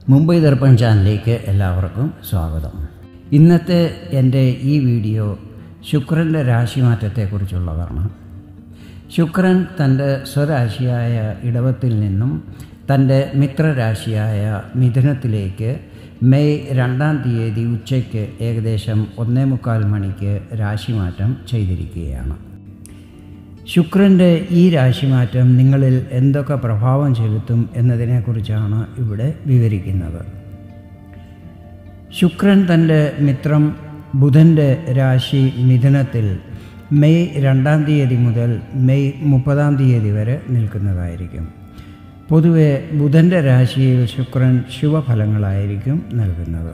മുംബൈ ദർപ്പൺ ചാനലിലേക്ക് എല്ലാവർക്കും സ്വാഗതം ഇന്നത്തെ എൻ്റെ ഈ വീഡിയോ ശുക്രൻ്റെ രാശിമാറ്റത്തെക്കുറിച്ചുള്ളതാണ് ശുക്രൻ തൻ്റെ സ്വരാശിയായ ഇടവത്തിൽ നിന്നും തൻ്റെ മിത്രരാശിയായ മിഥുനത്തിലേക്ക് മെയ് രണ്ടാം തീയതി ഉച്ചയ്ക്ക് ഏകദേശം ഒന്നേ മുക്കാൽ മണിക്ക് രാശിമാറ്റം ചെയ്തിരിക്കുകയാണ് ശുക്രൻ്റെ ഈ രാശിമാറ്റം നിങ്ങളിൽ എന്തൊക്കെ പ്രഭാവം ചെലുത്തും എന്നതിനെക്കുറിച്ചാണ് ഇവിടെ വിവരിക്കുന്നത് ശുക്രൻ തൻ്റെ മിത്രം ബുധൻ്റെ രാശി മിഥുനത്തിൽ മെയ് രണ്ടാം തീയതി മുതൽ മെയ് മുപ്പതാം തീയതി വരെ നിൽക്കുന്നതായിരിക്കും പൊതുവെ ബുധൻ്റെ രാശിയിൽ ശുക്രൻ ശുഭഫലങ്ങളായിരിക്കും നൽകുന്നത്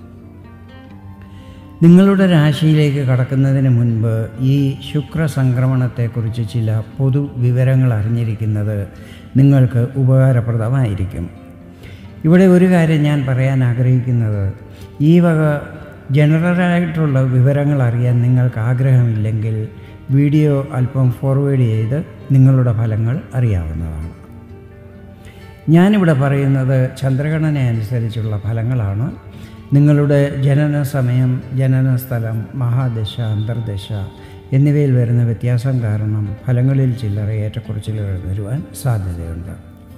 നിങ്ങളുടെ രാശിയിലേക്ക് കടക്കുന്നതിന് മുൻപ് ഈ ശുക്ര സംക്രമണത്തെക്കുറിച്ച് ചില പൊതു വിവരങ്ങൾ അറിഞ്ഞിരിക്കുന്നത് നിങ്ങൾക്ക് ഉപകാരപ്രദമായിരിക്കും ഇവിടെ ഒരു കാര്യം ഞാൻ പറയാൻ ആഗ്രഹിക്കുന്നത് ഈ വക ജനറലായിട്ടുള്ള വിവരങ്ങൾ അറിയാൻ നിങ്ങൾക്ക് ആഗ്രഹമില്ലെങ്കിൽ വീഡിയോ അല്പം ഫോർവേഡ് ചെയ്ത് നിങ്ങളുടെ ഫലങ്ങൾ അറിയാവുന്നതാണ് ഞാനിവിടെ പറയുന്നത് ചന്ദ്രഗണന അനുസരിച്ചുള്ള ഫലങ്ങളാണ് നിങ്ങളുടെ ജനന സമയം ജനന സ്ഥലം മഹാദശ അന്തർദശ എന്നിവയിൽ വരുന്ന വ്യത്യാസം കാരണം ഫലങ്ങളിൽ ചില്ലറ ഏറ്റക്കുറച്ചിലുകൾ വരുവാൻ സാധ്യതയുണ്ട്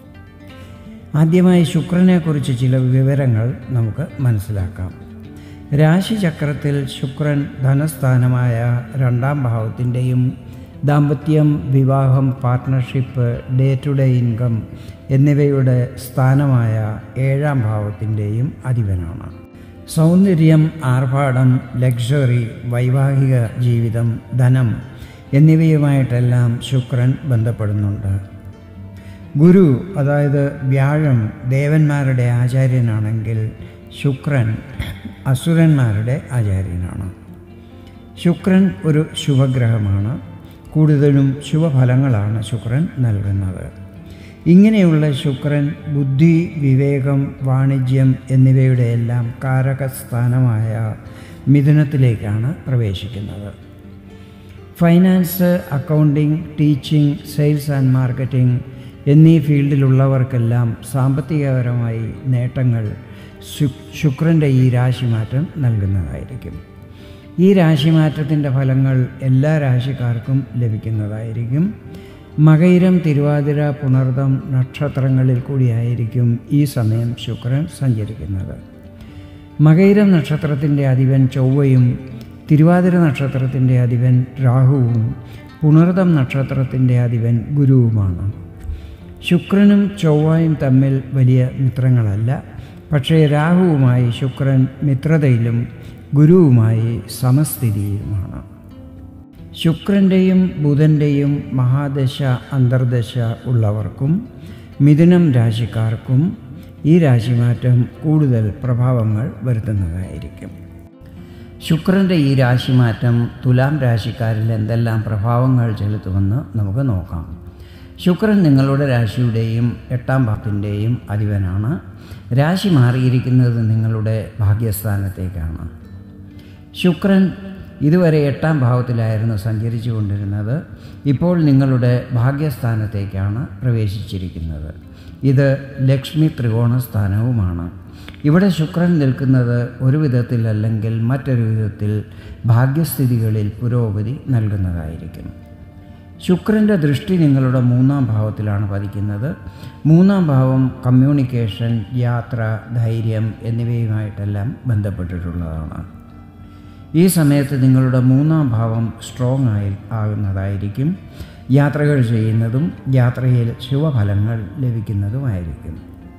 ആദ്യമായി ശുക്രനെക്കുറിച്ച് ചില വിവരങ്ങൾ നമുക്ക് മനസ്സിലാക്കാം രാശിചക്രത്തിൽ ശുക്രൻ ധനസ്ഥാനമായ രണ്ടാം ഭാവത്തിൻ്റെയും ദാമ്പത്യം വിവാഹം partnership day to day income എന്നിവയുടെ സ്ഥാനമായ ഏഴാം ഭാവത്തിൻ്റെയും അധിപനാണ് സൗന്ദര്യം ആർഭാടം ലക്ഷറി വൈവാഹിക ജീവിതം ധനം എന്നിവയുമായിട്ടെല്ലാം ശുക്രൻ ബന്ധപ്പെടുന്നുണ്ട് ഗുരു അതായത് വ്യാഴം ദേവന്മാരുടെ ആചാര്യനാണെങ്കിൽ ശുക്രൻ അസുരന്മാരുടെ ആചാര്യനാണ് ശുക്രൻ ഒരു ശുഭഗ്രഹമാണ് കൂടുതലും ശുഭഫലങ്ങളാണ് ശുക്രൻ നൽകുന്നത് ഇങ്ങനെയുള്ള ശുക്രൻ ബുദ്ധി വിവേകം വാണിജ്യം എന്നിവയുടെ എല്ലാം കാരകസ്ഥാനമായ മിഥുനത്തിലേക്കാണ് പ്രവേശിക്കുന്നത് finance accounting teaching sales and marketing എന്നീ ഫീൽഡിലുള്ളവർക്കെല്ലാം സാമ്പത്തികപരമായി നേട്ടങ്ങൾ ശുക്രൻ്റെ ഈ രാശിമാറ്റം നൽകുന്നതായിരിക്കും ഈ രാശിമാറ്റത്തിൻ്റെ ഫലങ്ങൾ എല്ലാ രാശിക്കാർക്കും ലഭിക്കുന്നതായിരിക്കും മകയിരം തിരുവാതിര പുണർദം നക്ഷത്രങ്ങളിൽ കൂടിയായിരിക്കും ഈ സമയം ശുക്രൻ സഞ്ചരിക്കുന്നത് മകയിരം നക്ഷത്രത്തിൻ്റെ അധിപൻ ചൊവ്വയും തിരുവാതിര നക്ഷത്രത്തിൻ്റെ അധിപൻ രാഹുവും പുണർദം നക്ഷത്രത്തിൻ്റെ അധിപൻ ഗുരുവുമാണ് ശുക്രനും ചൊവ്വയും തമ്മിൽ വലിയ മിത്രങ്ങളല്ല പക്ഷേ രാഹുവുമായി ശുക്രൻ മിത്രതയിലും ഗുരുവുമായി സമസ്ഥിതിയിലുമാണ് ശുക്രൻ്റെയും ബുധൻ്റെയും മഹാദശ അന്തർദശ ഉള്ളവർക്കും മിഥുനം രാശിക്കാർക്കും ഈ രാശിമാറ്റം കൂടുതൽ പ്രഭാവങ്ങൾ വരുത്തുന്നതായിരിക്കും ശുക്രൻ്റെ ഈ രാശിമാറ്റം തുലാം രാശിക്കാരിൽ എന്തെല്ലാം പ്രഭാവങ്ങൾ ചെലുത്തുമെന്ന് നമുക്ക് നോക്കാം ശുക്രൻ നിങ്ങളുടെ രാശിയുടെയും എട്ടാം ഭാവത്തിൻ്റെയും അധിപനാണ് രാശി മാറിയിരിക്കുന്നത് നിങ്ങളുടെ ഭാഗ്യസ്ഥാനത്തേക്കാണ് ശുക്രൻ ഇതുവരെ എട്ടാം ഭാവത്തിലായിരുന്നു സഞ്ചരിച്ചു കൊണ്ടിരുന്നത് ഇപ്പോൾ നിങ്ങളുടെ ഭാഗ്യസ്ഥാനത്തേക്കാണ് പ്രവേശിച്ചിരിക്കുന്നത് ഇത് ലക്ഷ്മി ത്രികോണ സ്ഥാനവുമാണ് ഇവിടെ ശുക്രൻ നിൽക്കുന്നത് ഒരു വിധത്തിലല്ലെങ്കിൽ മറ്റൊരു വിധത്തിൽ ഭാഗ്യസ്ഥിതികളിൽ പുരോഗതി നൽകുന്നതായിരിക്കും ശുക്രൻ്റെ ദൃഷ്ടി നിങ്ങളുടെ മൂന്നാം ഭാവത്തിലാണ് പതിക്കുന്നത് മൂന്നാം ഭാവം കമ്മ്യൂണിക്കേഷൻ യാത്ര ധൈര്യം എന്നിവയുമായിട്ടെല്ലാം ബന്ധപ്പെട്ടിട്ടുള്ളതാണ് ഈ സമയത്ത് നിങ്ങളുടെ മൂന്നാം ഭാവം സ്ട്രോങ് ആയി ആകുന്നതായിരിക്കും യാത്രകൾ ചെയ്യുന്നതും യാത്രയിൽ ശുഭഫലങ്ങൾ ലഭിക്കുന്നതുമായിരിക്കും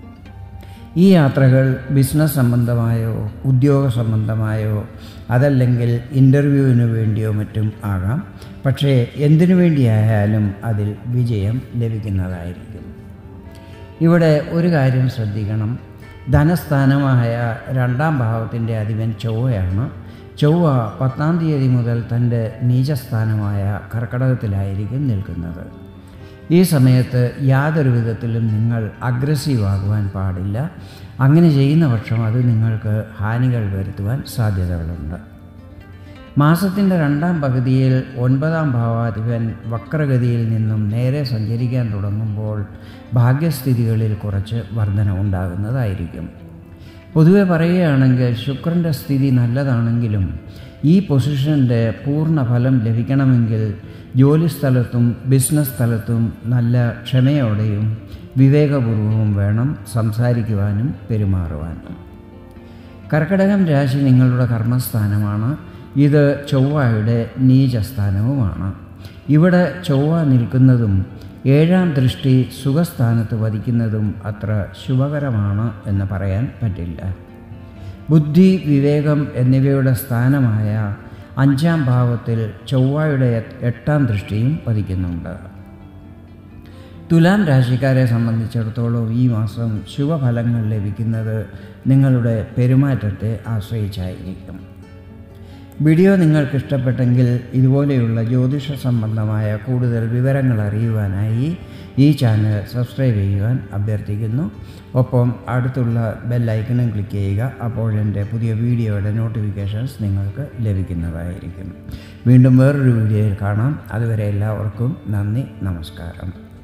ഈ യാത്രകൾ ബിസിനസ് സംബന്ധമായോ ഉദ്യോഗ സംബന്ധമായോ അതല്ലെങ്കിൽ ഇൻ്റർവ്യൂവിന് വേണ്ടിയോ മറ്റും ആകാം പക്ഷേ എന്തിനു വേണ്ടിയായാലും അതിൽ വിജയം ലഭിക്കുന്നതായിരിക്കും ഇവിടെ ഒരു കാര്യം ശ്രദ്ധിക്കണം ധനസ്ഥാനമായ രണ്ടാം ഭാവത്തിൻ്റെ അധിപൻ ചൊവ്വയാണ് ചൊവ്വ പത്താം തീയതി മുതൽ തൻ്റെ നീചസ്ഥാനമായ കർക്കടകത്തിലായിരിക്കും നിൽക്കുന്നത് ഈ സമയത്ത് യാതൊരു വിധത്തിലും നിങ്ങൾ അഗ്രസീവ് ആകുവാൻ പാടില്ല അങ്ങനെ ചെയ്യുന്ന പക്ഷം അത് നിങ്ങൾക്ക് ഹാനികൾ വരുത്തുവാൻ സാധ്യതകളുണ്ട് മാസത്തിൻ്റെ രണ്ടാം പകുതിയിൽ ഒൻപതാം ഭാവാധിപൻ വക്രഗതിയിൽ നിന്നും നേരെ സഞ്ചരിക്കാൻ തുടങ്ങുമ്പോൾ ഭാഗ്യസ്ഥിതികളിൽ കുറച്ച് വർധന ഉണ്ടാകുന്നതായിരിക്കും പൊതുവെ പറയുകയാണെങ്കിൽ ശുക്രൻ്റെ സ്ഥിതി നല്ലതാണെങ്കിലും ഈ പൊസിഷൻ്റെ പൂർണ്ണ ഫലം ലഭിക്കണമെങ്കിൽ ജോലിസ്ഥലത്തും ബിസിനസ് സ്ഥലത്തും നല്ല ക്ഷമയോടെയും വിവേകപൂർവവും വേണം സംസാരിക്കുവാനും പെരുമാറുവാനും കർക്കിടകം രാശി നിങ്ങളുടെ കർമ്മസ്ഥാനമാണ് ഇത് ചൊവ്വയുടെ നീചസ്ഥാനവുമാണ് ഇവിടെ ചൊവ്വ നിൽക്കുന്നതും ഏഴാം ദൃഷ്ടി സുഖസ്ഥാനത്ത് വധിക്കുന്നതും അത്ര ശുഭകരമാണ് എന്ന് പറയാൻ പറ്റില്ല ബുദ്ധി വിവേകം എന്നിവയുടെ സ്ഥാനമായ അഞ്ചാം ഭാവത്തിൽ ചൊവ്വയുടെ എട്ടാം ദൃഷ്ടിയും പതിക്കുന്നുണ്ട് തുലാം രാശിക്കാരെ സംബന്ധിച്ചിടത്തോളം ഈ മാസം ശുഭഫലങ്ങൾ ലഭിക്കുന്നത് നിങ്ങളുടെ പെരുമാറ്റത്തെ ആശ്രയിച്ചായിരിക്കും വീഡിയോ നിങ്ങൾക്ക് ഇഷ്ടപ്പെട്ടെങ്കിൽ ഇതുപോലെയുള്ള ജ്യോതിഷ സംബന്ധമായ കൂടുതൽ വിവരങ്ങൾ അറിയുവാനായി ഈ ചാനൽ സബ്സ്ക്രൈബ് ചെയ്യുവാൻ അഭ്യർത്ഥിക്കുന്നു ഒപ്പം അടുത്തുള്ള ബെല്ലൈക്കണും ക്ലിക്ക് ചെയ്യുക അപ്പോൾ എൻ്റെ പുതിയ വീഡിയോയുടെ നോട്ടിഫിക്കേഷൻസ് നിങ്ങൾക്ക് ലഭിക്കുന്നതായിരിക്കും വീണ്ടും വേറൊരു വീഡിയോയിൽ കാണാം അതുവരെ എല്ലാവർക്കും നന്ദി നമസ്കാരം